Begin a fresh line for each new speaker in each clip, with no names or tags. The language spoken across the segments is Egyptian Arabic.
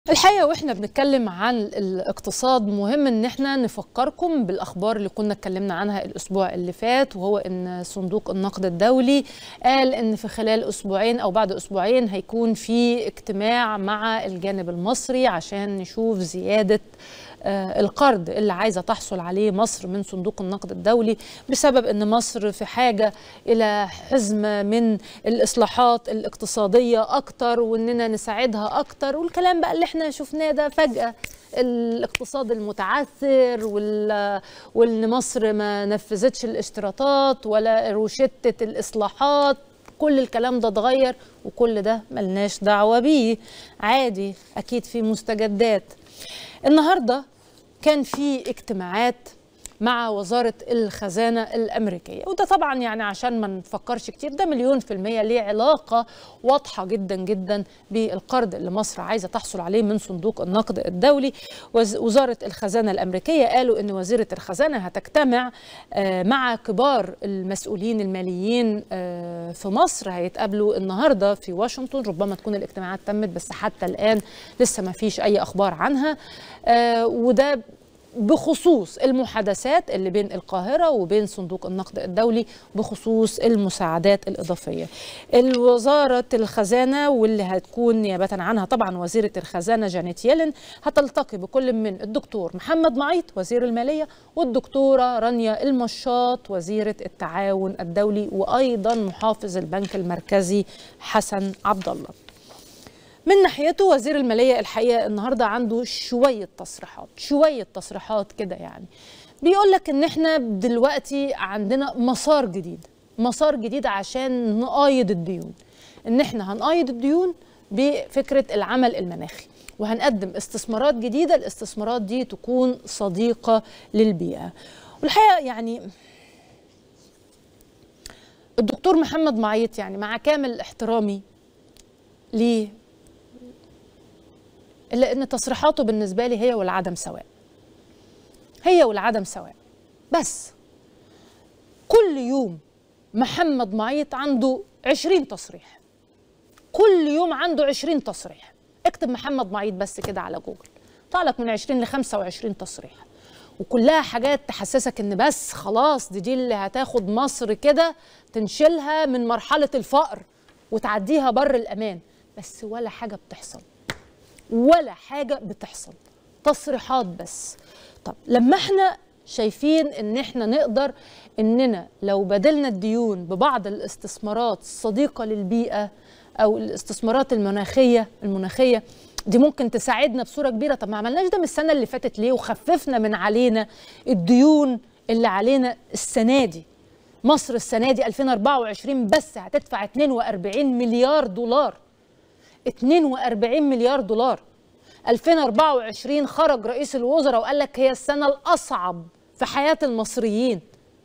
الحقيقة واحنا بنتكلم عن الاقتصاد مهم ان احنا نفكركم بالاخبار اللي كنا اتكلمنا عنها الاسبوع اللي فات وهو ان صندوق النقد الدولي قال ان في خلال اسبوعين او بعد اسبوعين هيكون في اجتماع مع الجانب المصري عشان نشوف زيادة آه، القرض اللي عايزة تحصل عليه مصر من صندوق النقد الدولي بسبب ان مصر في حاجة الى حزمة من الاصلاحات الاقتصادية اكتر واننا نساعدها اكتر والكلام بقى اللي احنا شفناه ده فجأة الاقتصاد المتعثر وال... وان مصر ما نفذتش الاشتراطات ولا روشتة الاصلاحات كل الكلام ده اتغير وكل ده ملناش دعوة بيه عادي اكيد في مستجدات النهارده كان في اجتماعات مع وزارة الخزانة الأمريكية وده طبعا يعني عشان ما نفكرش كتير ده مليون في المية ليه علاقة واضحة جدا جدا بالقرض اللي مصر عايزة تحصل عليه من صندوق النقد الدولي وز- وزارة الخزانة الأمريكية قالوا أن وزيرة الخزانة هتجتمع آه، مع كبار المسؤولين الماليين آه، في مصر هيتقابلوا النهاردة في واشنطن ربما تكون الاجتماعات تمت بس حتى الآن لسه ما فيش أي أخبار عنها آه، وده بخصوص المحادثات اللي بين القاهرة وبين صندوق النقد الدولي بخصوص المساعدات الإضافية الوزارة الخزانة واللي هتكون نيابة عنها طبعا وزيرة الخزانة جانيت يلين هتلتقي بكل من الدكتور محمد معيط وزير المالية والدكتورة رانيا المشاط وزيرة التعاون الدولي وأيضا محافظ البنك المركزي حسن عبد الله من ناحيته وزير المالية الحقيقة النهاردة عنده شوية تصريحات شوية تصريحات كده يعني بيقول لك ان احنا دلوقتي عندنا مسار جديد مسار جديد عشان نقايض الديون ان احنا هنقايض الديون بفكرة العمل المناخي وهنقدم استثمارات جديدة الاستثمارات دي تكون صديقة للبيئة والحقيقة يعني الدكتور محمد معيط يعني مع كامل احترامي ليه الا ان تصريحاته بالنسبه لي هي والعدم سواء هي والعدم سواء بس كل يوم محمد معيط عنده عشرين تصريح كل يوم عنده عشرين تصريح اكتب محمد معيط بس كده على جوجل طلع لك من 20 ل 25 تصريح وكلها حاجات تحسسك ان بس خلاص دي دي اللي هتاخد مصر كده تنشلها من مرحله الفقر وتعديها بر الامان بس ولا حاجه بتحصل ولا حاجة بتحصل تصريحات بس طب لما احنا شايفين ان احنا نقدر اننا لو بدلنا الديون ببعض الاستثمارات الصديقة للبيئة او الاستثمارات المناخية المناخية دي ممكن تساعدنا بصورة كبيرة طب ما عملناش ده من السنة اللي فاتت ليه وخففنا من علينا الديون اللي علينا السنة دي مصر السنة دي 2024 بس هتدفع 42 مليار دولار 42 مليار دولار 2024 خرج رئيس الوزراء وقال لك هي السنة الأصعب في حياة المصريين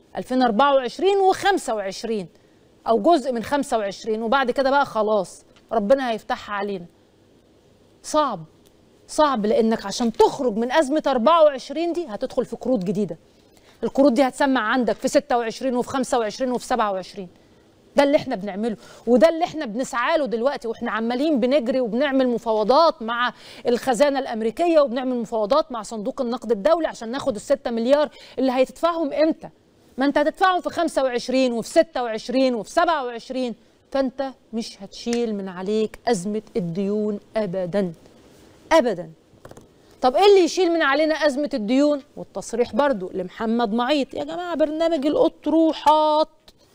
2024 و25 أو جزء من 25 وبعد كده بقى خلاص ربنا هيفتحها علينا صعب صعب لأنك عشان تخرج من أزمة 24 دي هتدخل في قروض جديدة القروض دي هتسمع عندك في 26 وفي 25 وفي 27 ده اللي احنا بنعمله وده اللي احنا بنسعى له دلوقتي واحنا عمالين بنجري وبنعمل مفاوضات مع الخزانه الامريكيه وبنعمل مفاوضات مع صندوق النقد الدولي عشان ناخد الستة مليار اللي هيتدفعهم امتى ما انت هتدفعهم في 25 وفي 26 وفي 27 فانت مش هتشيل من عليك ازمه الديون ابدا ابدا طب ايه اللي يشيل من علينا ازمه الديون والتصريح برضو لمحمد معيط يا جماعه برنامج الاطروحات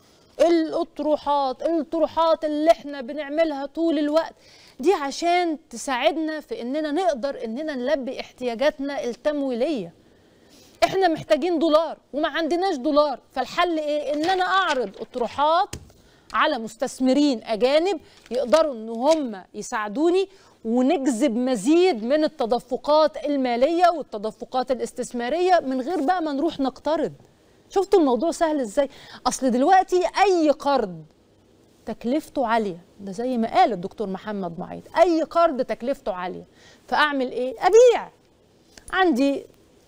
الاطروحات الطروحات اللي احنا بنعملها طول الوقت دي عشان تساعدنا في اننا نقدر اننا نلبي احتياجاتنا التمويليه احنا محتاجين دولار وما عندناش دولار فالحل ايه ان انا اعرض اطروحات على مستثمرين اجانب يقدروا ان هم يساعدوني ونجذب مزيد من التدفقات الماليه والتدفقات الاستثماريه من غير بقى ما نروح نقترض شفتوا الموضوع سهل ازاي اصل دلوقتي اي قرض تكلفته عاليه ده زي ما قال الدكتور محمد معيط اي قرض تكلفته عاليه فاعمل ايه ابيع عندي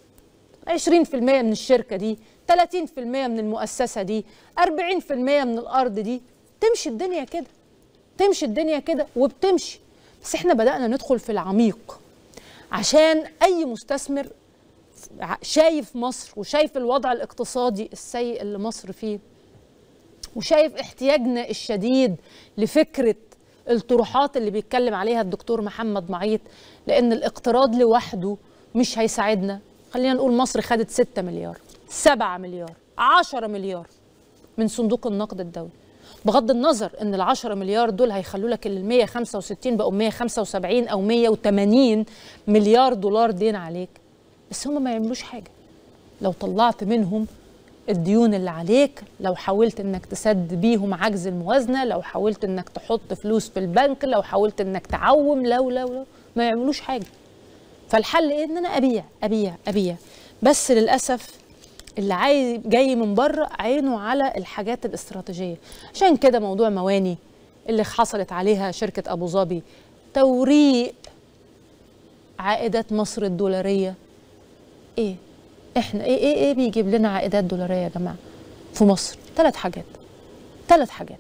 20% من الشركه دي 30% من المؤسسه دي 40% من الارض دي تمشي الدنيا كده تمشي الدنيا كده وبتمشي بس احنا بدأنا ندخل في العميق عشان اي مستثمر شايف مصر وشايف الوضع الاقتصادي السيء اللي مصر فيه وشايف احتياجنا الشديد لفكره الطروحات اللي بيتكلم عليها الدكتور محمد معيط لان الاقتراض لوحده مش هيساعدنا خلينا نقول مصر خدت 6 مليار 7 مليار 10 مليار من صندوق النقد الدولي بغض النظر ان ال 10 مليار دول هيخلوا لك ال 165 بقوا 175 او 180 مليار دولار دين عليك بس هم ما يعملوش حاجه لو طلعت منهم الديون اللي عليك لو حاولت انك تسد بيهم عجز الموازنه لو حاولت انك تحط فلوس في البنك لو حاولت انك تعوم لو لو لو ما يعملوش حاجه فالحل ايه ان انا ابيع ابيع ابيع بس للاسف اللي عايز جاي من بره عينه على الحاجات الاستراتيجيه عشان كده موضوع مواني اللي حصلت عليها شركه ابو ظبي توريق عائدات مصر الدولاريه ايه احنا ايه ايه ايه بيجيب لنا عائدات دولاريه يا جماعه في مصر ثلاث حاجات ثلاث حاجات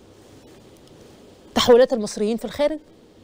تحويلات المصريين في الخارج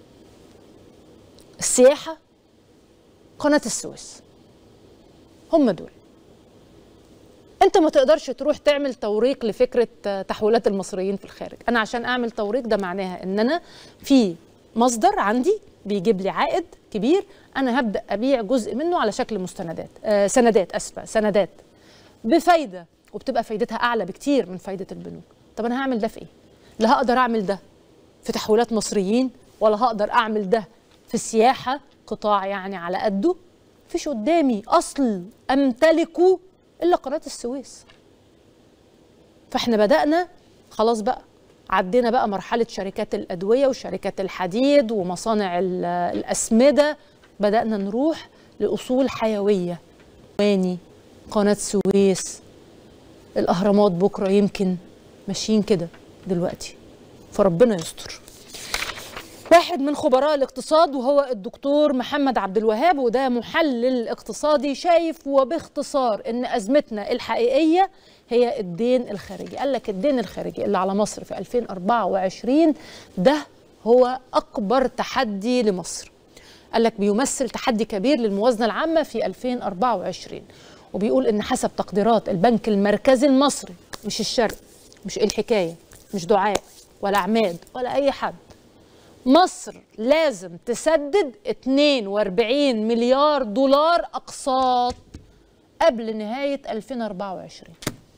السياحه قناه السويس هم دول انت ما تقدرش تروح تعمل توريق لفكره تحويلات المصريين في الخارج انا عشان اعمل توريق ده معناها ان انا في مصدر عندي بيجيب لي عائد كبير انا هبدا ابيع جزء منه على شكل مستندات آه سندات اسفه سندات بفايده وبتبقى فايدتها اعلى بكتير من فايده البنوك طب انا هعمل ده في ايه لا هقدر اعمل ده في تحويلات مصريين ولا هقدر اعمل ده في السياحه قطاع يعني على قده مفيش قدامي اصل امتلكه الا قناه السويس فاحنا بدانا خلاص بقى عدينا بقى مرحله شركات الادويه وشركات الحديد ومصانع الاسمده بدانا نروح لاصول حيويه واني قناه سويس الاهرامات بكره يمكن ماشيين كده دلوقتي فربنا يستر واحد من خبراء الاقتصاد وهو الدكتور محمد عبد الوهاب وده محلل اقتصادي شايف وباختصار ان ازمتنا الحقيقيه هي الدين الخارجي قال لك الدين الخارجي اللي على مصر في 2024 ده هو اكبر تحدي لمصر قال لك بيمثل تحدي كبير للموازنه العامه في 2024 وبيقول ان حسب تقديرات البنك المركزي المصري مش الشرق مش الحكايه مش دعاء ولا عماد ولا اي حد مصر لازم تسدد 42 مليار دولار اقساط قبل نهايه 2024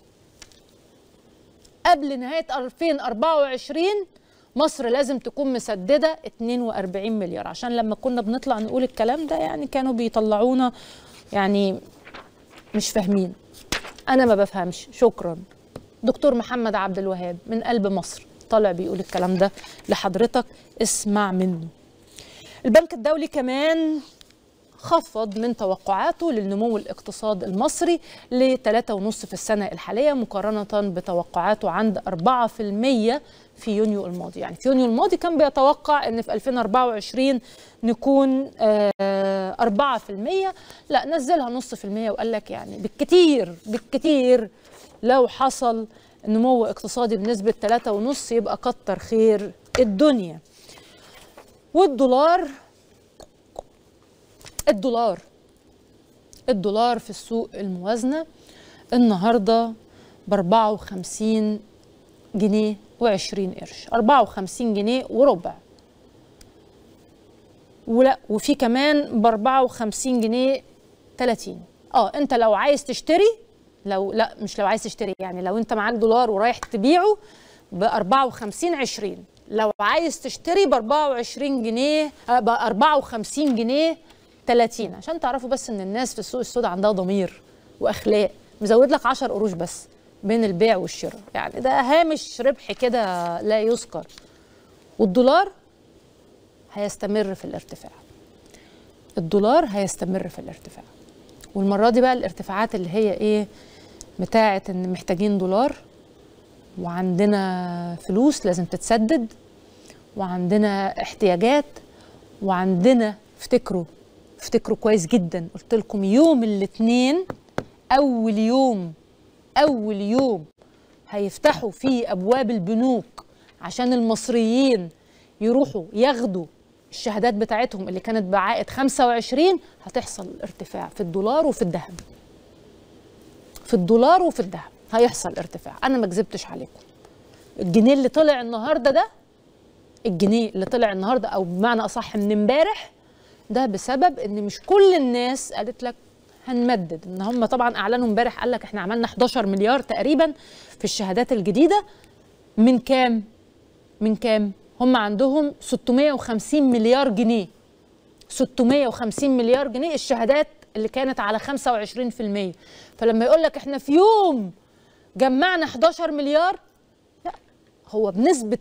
قبل نهايه 2024 مصر لازم تكون مسدده 42 مليار عشان لما كنا بنطلع نقول الكلام ده يعني كانوا بيطلعونا يعني مش فاهمين انا ما بفهمش شكرا دكتور محمد عبد الوهاب من قلب مصر طالع بيقول الكلام ده لحضرتك اسمع منه البنك الدولي كمان خفض من توقعاته للنمو الاقتصاد المصري ل 3.5 في السنة الحالية مقارنة بتوقعاته عند 4% في يونيو الماضي يعني في يونيو الماضي كان بيتوقع ان في 2024 نكون 4% لا نزلها نص في المية وقال لك يعني بالكتير بالكتير لو حصل نمو اقتصادي بنسبة 3.5 يبقى كتر خير الدنيا والدولار الدولار الدولار في السوق الموازنة النهاردة ب 54 جنيه و20 قرش 54 جنيه وربع ولا وفي كمان ب 54 جنيه 30 اه انت لو عايز تشتري لو لا مش لو عايز تشتري يعني لو انت معاك دولار ورايح تبيعه ب 54 20 لو عايز تشتري ب 24 جنيه ب 54 جنيه 30 عشان تعرفوا بس ان الناس في السوق السوداء عندها ضمير واخلاق مزود لك 10 قروش بس بين البيع والشراء يعني ده هامش ربح كده لا يذكر والدولار هيستمر في الارتفاع الدولار هيستمر في الارتفاع والمره دي بقى الارتفاعات اللي هي ايه بتاعه ان محتاجين دولار وعندنا فلوس لازم تتسدد وعندنا احتياجات وعندنا افتكروا افتكروا كويس جدا قلت لكم يوم الاثنين اول يوم اول يوم هيفتحوا فيه ابواب البنوك عشان المصريين يروحوا ياخدوا الشهادات بتاعتهم اللي كانت بعائد 25 هتحصل ارتفاع في الدولار وفي الذهب في الدولار وفي الذهب هيحصل ارتفاع انا ما كذبتش عليكم الجنيه اللي طلع النهارده ده الجنيه اللي طلع النهارده او بمعنى اصح من امبارح ده بسبب ان مش كل الناس قالت لك هنمدد ان هم طبعا اعلنوا امبارح قال لك احنا عملنا 11 مليار تقريبا في الشهادات الجديده من كام من كام هم عندهم 650 مليار جنيه 650 مليار جنيه الشهادات اللي كانت على 25% فلما يقول لك احنا في يوم جمعنا 11 مليار لا هو بنسبة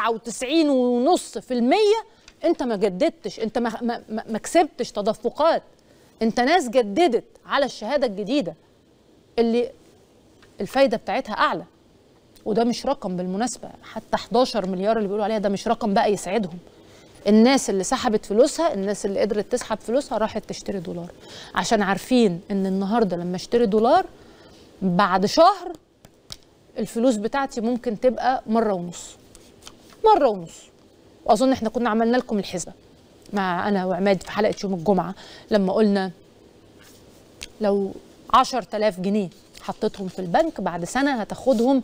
99.5% انت ما جددتش انت ما, ما, ما كسبتش تدفقات انت ناس جددت على الشهادة الجديدة اللي الفايدة بتاعتها أعلى وده مش رقم بالمناسبة حتى 11 مليار اللي بيقولوا عليها ده مش رقم بقى يسعدهم الناس اللي سحبت فلوسها الناس اللي قدرت تسحب فلوسها راحت تشتري دولار عشان عارفين ان النهارده لما اشتري دولار بعد شهر الفلوس بتاعتي ممكن تبقى مره ونص مره ونص واظن احنا كنا عملنا لكم الحسبه مع انا وعماد في حلقه يوم الجمعه لما قلنا لو 10000 جنيه حطيتهم في البنك بعد سنه هتاخدهم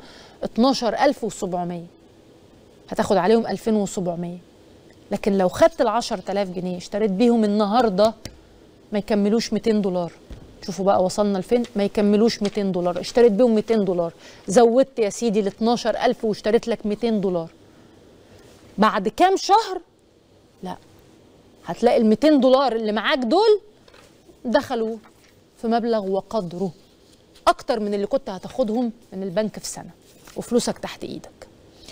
12700 هتاخد عليهم 2700 لكن لو خدت ال 10000 جنيه اشتريت بيهم النهارده ما يكملوش 200 دولار شوفوا بقى وصلنا لفين ما يكملوش 200 دولار اشتريت بيهم 200 دولار زودت يا سيدي ل 12000 واشتريت لك 200 دولار بعد كام شهر لا هتلاقي ال 200 دولار اللي معاك دول دخلوا في مبلغ وقدره اكتر من اللي كنت هتاخدهم من البنك في سنه وفلوسك تحت ايدك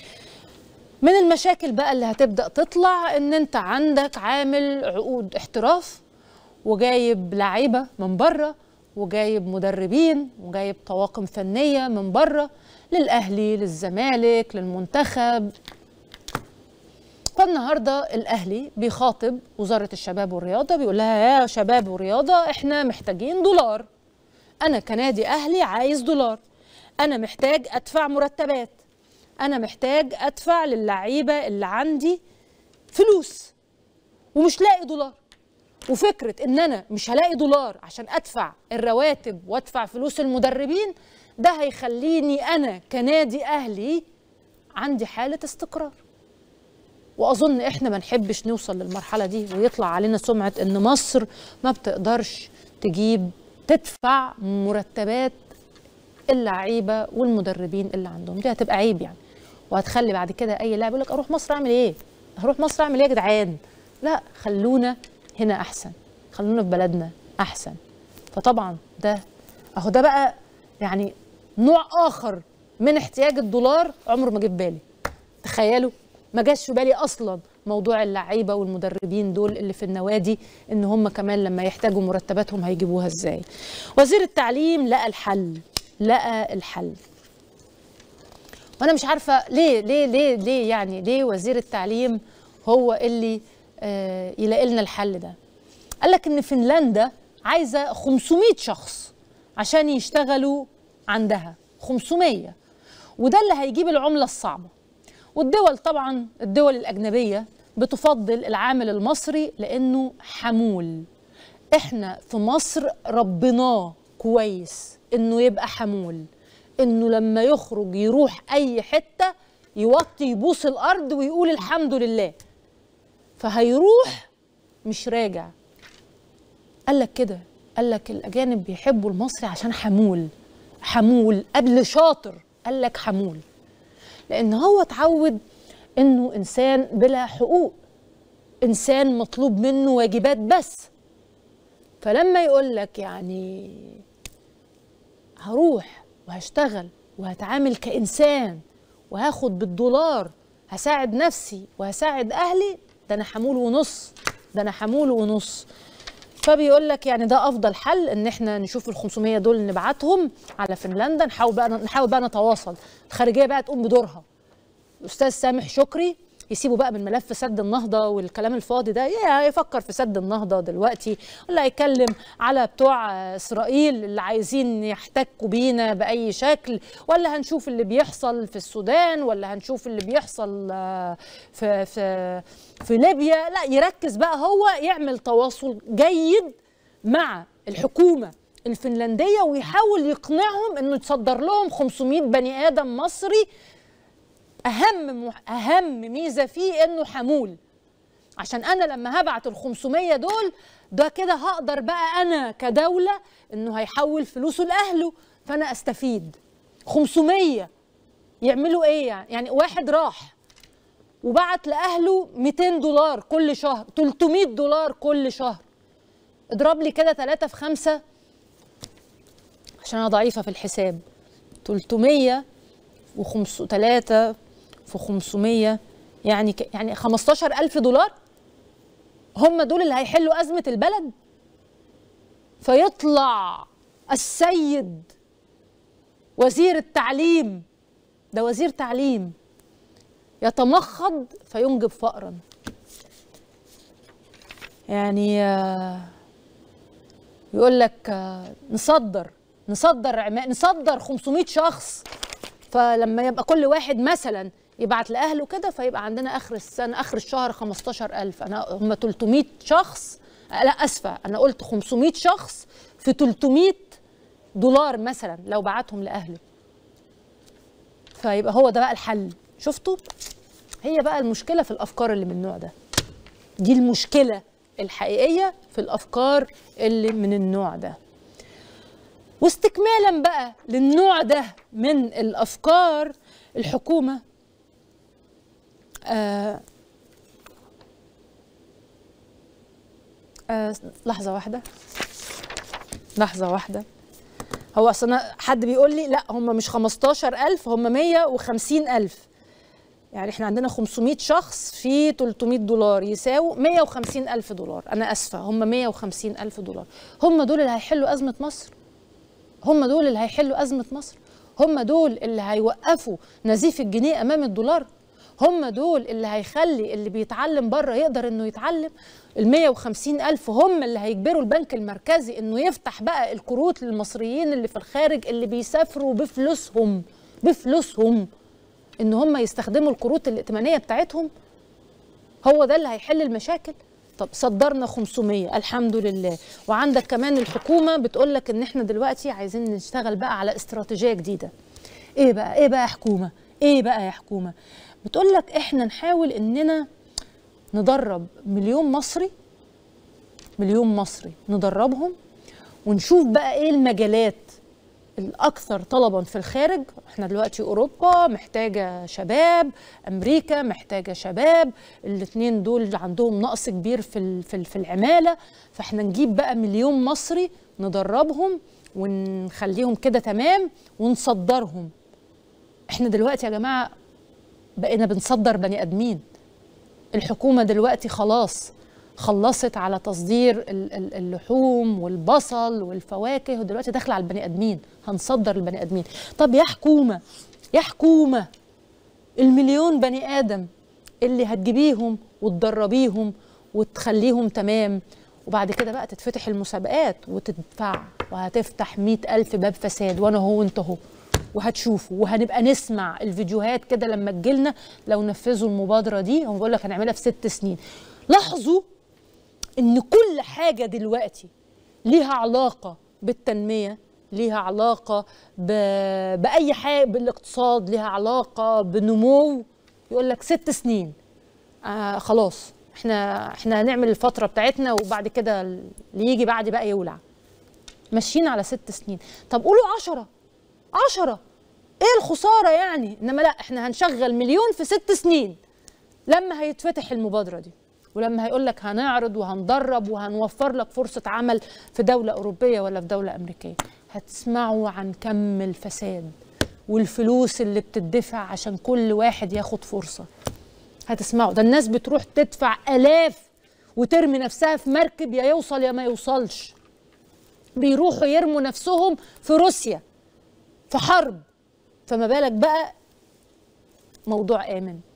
من المشاكل بقى اللي هتبدا تطلع ان انت عندك عامل عقود احتراف وجايب لعيبه من بره وجايب مدربين وجايب طواقم فنيه من بره للاهلي للزمالك للمنتخب فالنهارده الاهلي بيخاطب وزاره الشباب والرياضه بيقول لها يا شباب والرياضه احنا محتاجين دولار انا كنادي اهلي عايز دولار انا محتاج ادفع مرتبات انا محتاج ادفع للعيبه اللي عندي فلوس ومش لاقي دولار وفكره ان انا مش هلاقي دولار عشان ادفع الرواتب وادفع فلوس المدربين ده هيخليني انا كنادي اهلي عندي حاله استقرار واظن احنا ما نحبش نوصل للمرحله دي ويطلع علينا سمعه ان مصر ما بتقدرش تجيب تدفع مرتبات اللعيبه والمدربين اللي عندهم دي هتبقى عيب يعني وهتخلي بعد كده اي لاعب يقول لك اروح مصر اعمل ايه هروح مصر اعمل ايه يا جدعان لا خلونا هنا احسن خلونا في بلدنا احسن فطبعا ده اهو ده بقى يعني نوع اخر من احتياج الدولار عمره ما جه بالي تخيلوا ما جاش في بالي اصلا موضوع اللعيبه والمدربين دول اللي في النوادي ان هم كمان لما يحتاجوا مرتباتهم هيجيبوها ازاي وزير التعليم لقى الحل لقى الحل وانا مش عارفه ليه ليه ليه ليه يعني ليه وزير التعليم هو اللي آه يلاقي لنا الحل ده قال لك ان فنلندا عايزه 500 شخص عشان يشتغلوا عندها 500 وده اللي هيجيب العمله الصعبه والدول طبعا الدول الاجنبيه بتفضل العامل المصري لانه حمول احنا في مصر ربناه كويس انه يبقى حمول انه لما يخرج يروح اي حته يوطي يبوس الارض ويقول الحمد لله فهيروح مش راجع قال لك كده قال لك الاجانب بيحبوا المصري عشان حمول حمول قبل شاطر قال لك حمول لان هو اتعود انه انسان بلا حقوق انسان مطلوب منه واجبات بس فلما يقول لك يعني هروح وهشتغل وهتعامل كإنسان وهاخد بالدولار هساعد نفسي وهساعد أهلي ده أنا حمول ونص ده أنا حمول ونص فبيقول لك يعني ده افضل حل ان احنا نشوف ال 500 دول نبعتهم على فنلندا نحاول بقى نحاول بقى نتواصل الخارجيه بقى تقوم بدورها الاستاذ سامح شكري يسيبوا بقى من ملف سد النهضه والكلام الفاضي ده يا يفكر في سد النهضه دلوقتي ولا يتكلم على بتوع اسرائيل اللي عايزين يحتكوا بينا باي شكل ولا هنشوف اللي بيحصل في السودان ولا هنشوف اللي بيحصل في في في ليبيا لا يركز بقى هو يعمل تواصل جيد مع الحكومه الفنلنديه ويحاول يقنعهم انه يتصدر لهم 500 بني ادم مصري اهم اهم ميزه فيه انه حمول عشان انا لما هبعت ال 500 دول ده كده هقدر بقى انا كدوله انه هيحول فلوسه لاهله فانا استفيد 500 يعملوا ايه يعني يعني واحد راح وبعت لاهله 200 دولار كل شهر 300 دولار كل شهر اضرب لي كده 3 في 5 عشان انا ضعيفه في الحساب 300 و 3 في 500 يعني ك... يعني 15000 دولار هم دول اللي هيحلوا ازمه البلد فيطلع السيد وزير التعليم ده وزير تعليم يتمخض فينجب فقرا يعني يقول لك نصدر نصدر عماء نصدر 500 شخص فلما يبقى كل واحد مثلا يبعت لاهله كده فيبقى عندنا اخر السنه اخر الشهر 15000 انا هم 300 شخص لا اسفه انا قلت 500 شخص في 300 دولار مثلا لو بعتهم لاهله فيبقى هو ده بقى الحل شفتوا هي بقى المشكله في الافكار اللي من النوع ده دي المشكله الحقيقيه في الافكار اللي من النوع ده واستكمالا بقى للنوع ده من الافكار الحكومه آه آه لحظه واحده لحظه واحده هو اصلا حد بيقول لي لا هم مش 15000 هم 150000 يعني احنا عندنا 500 شخص في 300 دولار يساووا 150 ألف دولار أنا أسفة هم 150 ألف دولار هم دول اللي هيحلوا أزمة مصر هم دول اللي هيحلوا أزمة مصر هم دول اللي هيوقفوا نزيف الجنيه أمام الدولار هم دول اللي هيخلي اللي بيتعلم بره يقدر انه يتعلم ال 150 ألف هم اللي هيجبروا البنك المركزي انه يفتح بقى الكروت للمصريين اللي في الخارج اللي بيسافروا بفلوسهم بفلوسهم ان هم يستخدموا الكروت الائتمانيه بتاعتهم هو ده اللي هيحل المشاكل طب صدرنا 500 الحمد لله وعندك كمان الحكومه بتقول لك ان احنا دلوقتي عايزين نشتغل بقى على استراتيجيه جديده ايه بقى ايه بقى يا حكومه ايه بقى يا حكومه بتقول لك احنا نحاول اننا ندرب مليون مصري مليون مصري ندربهم ونشوف بقى ايه المجالات الاكثر طلبا في الخارج احنا دلوقتي اوروبا محتاجه شباب امريكا محتاجه شباب الاثنين دول عندهم نقص كبير في في في العماله فاحنا نجيب بقى مليون مصري ندربهم ونخليهم كده تمام ونصدرهم احنا دلوقتي يا جماعه بقينا بنصدر بني ادمين الحكومه دلوقتي خلاص خلصت على تصدير اللحوم والبصل والفواكه ودلوقتي داخله على البني ادمين هنصدر البني ادمين طب يا حكومه يا حكومه المليون بني ادم اللي هتجيبيهم وتدربيهم وتخليهم تمام وبعد كده بقى تتفتح المسابقات وتدفع وهتفتح مئة ألف باب فساد وأنا هو وأنت هو وهتشوفوا وهنبقى نسمع الفيديوهات كده لما تجيلنا لو نفذوا المبادرة دي هم بيقول لك هنعملها في ست سنين لاحظوا ان كل حاجه دلوقتي ليها علاقه بالتنميه ليها علاقه ب... باي حاجه بالاقتصاد ليها علاقه بنمو يقول لك ست سنين آه خلاص احنا احنا هنعمل الفتره بتاعتنا وبعد كده اللي يجي بعد بقى يولع ماشيين على ست سنين طب قولوا عشرة عشرة ايه الخسارة يعني انما لا احنا هنشغل مليون في ست سنين لما هيتفتح المبادرة دي ولما هيقول لك هنعرض وهندرب وهنوفر لك فرصة عمل في دولة أوروبية ولا في دولة أمريكية هتسمعوا عن كم الفساد والفلوس اللي بتدفع عشان كل واحد ياخد فرصة هتسمعوا ده الناس بتروح تدفع آلاف وترمي نفسها في مركب يا يوصل يا ما يوصلش بيروحوا يرموا نفسهم في روسيا في حرب فما بالك بقى موضوع آمن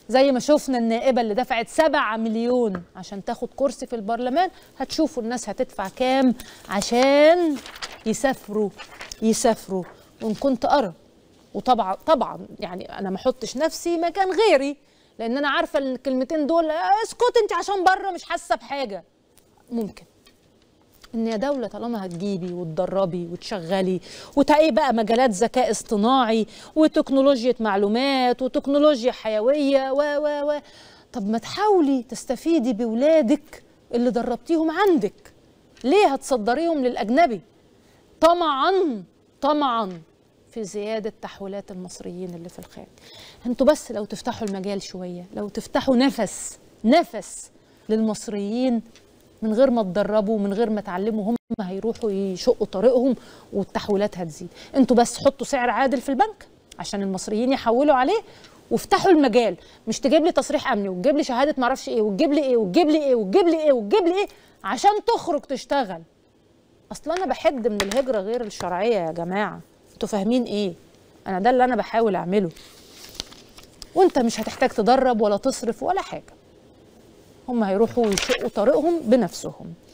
زي ما شفنا النائبة اللي دفعت سبعة مليون عشان تاخد كرسي في البرلمان هتشوفوا الناس هتدفع كام عشان يسافروا يسافروا وإن كنت أرى وطبعا طبعا يعني أنا ما أحطش نفسي مكان غيري لأن أنا عارفة الكلمتين دول اسكت أنت عشان بره مش حاسة بحاجة ممكن ان يا دوله طالما هتجيبي وتدربي وتشغلي وتعي بقى مجالات ذكاء اصطناعي وتكنولوجيا معلومات وتكنولوجيا حيويه و و و طب ما تحاولي تستفيدي بولادك اللي دربتيهم عندك ليه هتصدريهم للاجنبي طمعا طمعا في زياده تحويلات المصريين اللي في الخارج انتوا بس لو تفتحوا المجال شويه لو تفتحوا نفس نفس للمصريين من غير ما تدربوا من غير ما تعلموا هم هيروحوا يشقوا طريقهم والتحويلات هتزيد انتوا بس حطوا سعر عادل في البنك عشان المصريين يحولوا عليه وافتحوا المجال مش تجيب لي تصريح امني وتجيب لي شهاده معرفش ايه وتجيب لي ايه وتجيب لي ايه وتجيب لي ايه وتجيب لي ايه عشان تخرج تشتغل اصل انا بحد من الهجره غير الشرعيه يا جماعه انتوا فاهمين ايه انا ده اللي انا بحاول اعمله وانت مش هتحتاج تدرب ولا تصرف ولا حاجه هم هيروحوا يشقوا طريقهم بنفسهم